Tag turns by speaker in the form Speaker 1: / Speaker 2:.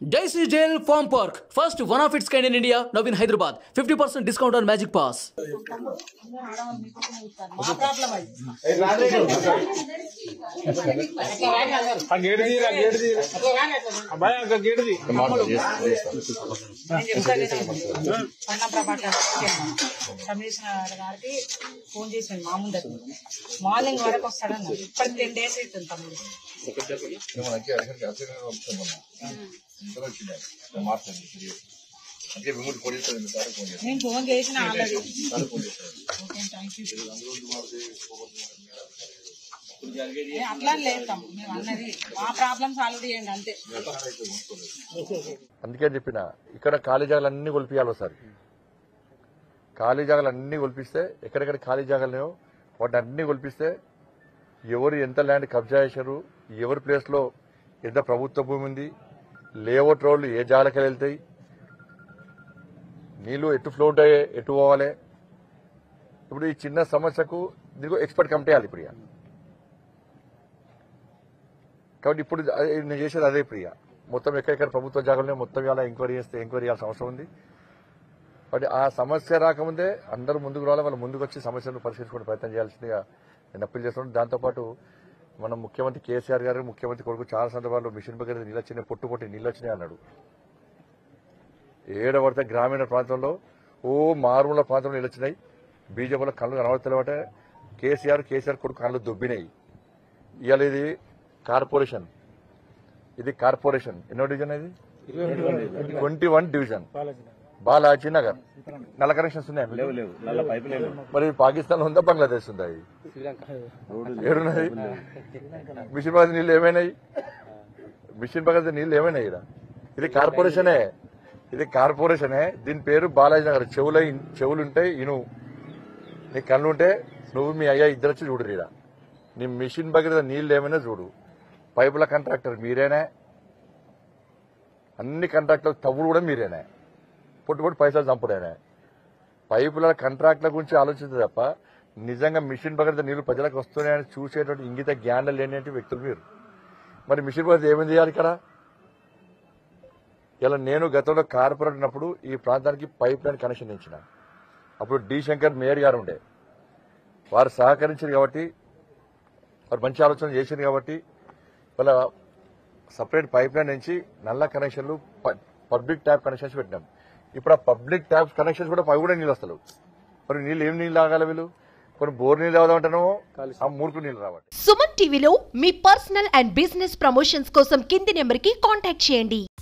Speaker 1: Daisy Jail Farm Park, first one of its kind in India, now in Hyderabad. 50% discount on Magic Pass.
Speaker 2: ఆ gate తీయరా gate తీయరా అబ్బాయి ఒక gate తీ
Speaker 3: పన్నా ప్రభాకర్ కమిషనర్ గారికి ఫోన్ చేసాను మా ముందర మార్నింగ్ వరకు వస్తాడన్న ఇప్పటికి టెన్ డేస్ అవుతుంది తమ్ముడు
Speaker 4: అంటే మిమ్మల్ని పోలీసులు సార్ ఫోన్ చేస్తారు
Speaker 3: నేను ఫోన్ చేసిన ఆల్రెడీ
Speaker 4: సార్ ఫోన్ చేస్తారు
Speaker 3: ఓకే థ్యాంక్ యూ ఏ, అట్లా లేదు తమ్ముడు మేము అన్నది మా ప్రాబ్లం సాల్వ్ చేయండి అంతే
Speaker 4: అందుకే చెప్పిన ఇక్కడ ఖాళీ జాగాలు అన్ని కొలిపియాలి ఒకసారి ఖాళీ జాగాలు అన్ని కొలిపిస్తే ఎక్కడెక్కడ ఖాళీ జాగాలు లేవో వాటిని అన్ని కొలిపిస్తే ఎవరు ఎంత ల్యాండ్ కబ్జా చేశారు ఎవరి ప్లేస్ లో ఎంత ప్రభుత్వ భూమి ఉంది లేఅవుట్ రోడ్లు ఏ జాగాలకి వెళ్తాయి నీళ్లు ఎటు ఫ్లోట్ అయ్యే ఎటు పోవాలి ఇప్పుడు ఈ చిన్న సమస్యకు దీనికి ఎక్స్పర్ట్ కమిటీ వేయాలి ఇప్పుడు ఇక. కాబట్టి ఇప్పుడు అదే నేను చేసేది అదే ప్రియ మొత్తం ఎక్కడెక్కడ ప్రభుత్వ జాగాలనే మొత్తం ఇలా ఎంక్వైరీ చేస్తే ఎంక్వైరీ చేయాల్సిన అవసరం ఉంది కాబట్టి ఆ సమస్య రాకముందే అందరూ ముందుకు రావాలి వాళ్ళు ముందుకు వచ్చి సమస్యను పరిష్కరించుకునే ప్రయత్నం చేయాల్సిందిగా నేను అప్పీల్ చేస్తున్నాను దాంతోపాటు మన ముఖ్యమంత్రి కేసీఆర్ గారు ముఖ్యమంత్రి కొడుకు చాలా సందర్భాల్లో మిషన్ దగ్గర నీళ్ళు వచ్చినాయి పొట్టు పొట్టి నీళ్ళు వచ్చినాయి అన్నాడు ఏడవడితే గ్రామీణ ప్రాంతంలో ఓ మారుమూల ప్రాంతంలో నీళ్ళు వచ్చినాయి బీజేపీలో కళ్ళు కనబడతలేవటే కేసీఆర్ కేసీఆర్ కొడుకు కళ్ళు దొబ్బినాయి ఇవాళ ఇది కార్పొరేషన్ ఇది కార్పొరేషన్ ఎన్నో డివిజన్ ఇది twenty one division Balaji Nagar నల్ల కనెక్షన్స్ ఉన్నాయి లేవు లేవు మరి పాకిస్తాన్ లో ఉందా బంగ్లాదేశ్ ఉందా ఇది? ఏడున్నది మిషన్ భగత్ నీళ్ళు ఏమైనాయి మిషన్ భగత్ నీళ్ళు ఏమైనాయి ఈడ? ఇది కార్పొరేషనే ఇది కార్పొరేషనే దీని పేరు బాలాజీ నగర్ చెవుల చెవులుంటాయి ఇను నీ కళ్ళుంటే నువ్వు మీ అయ్యా ఇద్దరు వచ్చి చూడు ఈడ నీ మిషన్ భగీరథ నీళ్ళు ఏమైనా చూడు పైపుల కాంట్రాక్టర్ మీరేనే అన్ని కాంట్రాక్టర్ తవ్వుడు కూడా మీరేనే పొట్టుపొట్టు పైసలు చంపుడేనే పైపుల కాంట్రాక్ట్ల గురించి ఆలోచించదు తప్ప నిజంగా మిషన్ భగీరథ నీళ్లు ప్రజలకు వస్తున్నాయని చూసేటువంటి ఇంగిత జ్ఞానం లేని వ్యక్తులు మీరు మరి మిషన్ భగీరథ ఏమేమి చేయాలి ఇక్కడ ఇలా నేను గతంలో కార్పొరేట్ ఉన్నప్పుడు ఈ ప్రాంతానికి పైప్ లైన్ కనెక్షన్ ఇచ్చిన అప్పుడు డి శంకర్ మేయర్ గారు ఉండే వారు సహకరించారు కాబట్టి వారు మంచి ఆలోచన చేసింది కాబట్టి వాళ్ళ సపరేట్ పైప్ లైన్ నుంచి నల్ల కనెక్షన్లు ప- పబ్లిక్ ట్యాప్ కనెక్షన్స్ పెట్టినాం ఇప్పుడు ఆ పబ్లిక్ ట్యాప్ కనెక్షన్స్ కూడా పై కూడా నీళ్ళు వస్తలేవు మరి నీళ్ళు ఏం నీళ్ళు తాగాలి వీళ్ళు కొన్ని బోర్ నీళ్ళు తాగుదామంటానో ఆ మూర్ఖు నీళ్ళు రావట్లేదు
Speaker 5: సుమన్ టీవీలో మీ పర్సనల్ అండ్ బిజినెస్ ప్రమోషన్స్ కోసం కింది నెంబర్కి కాంటాక్ట్ చేయండి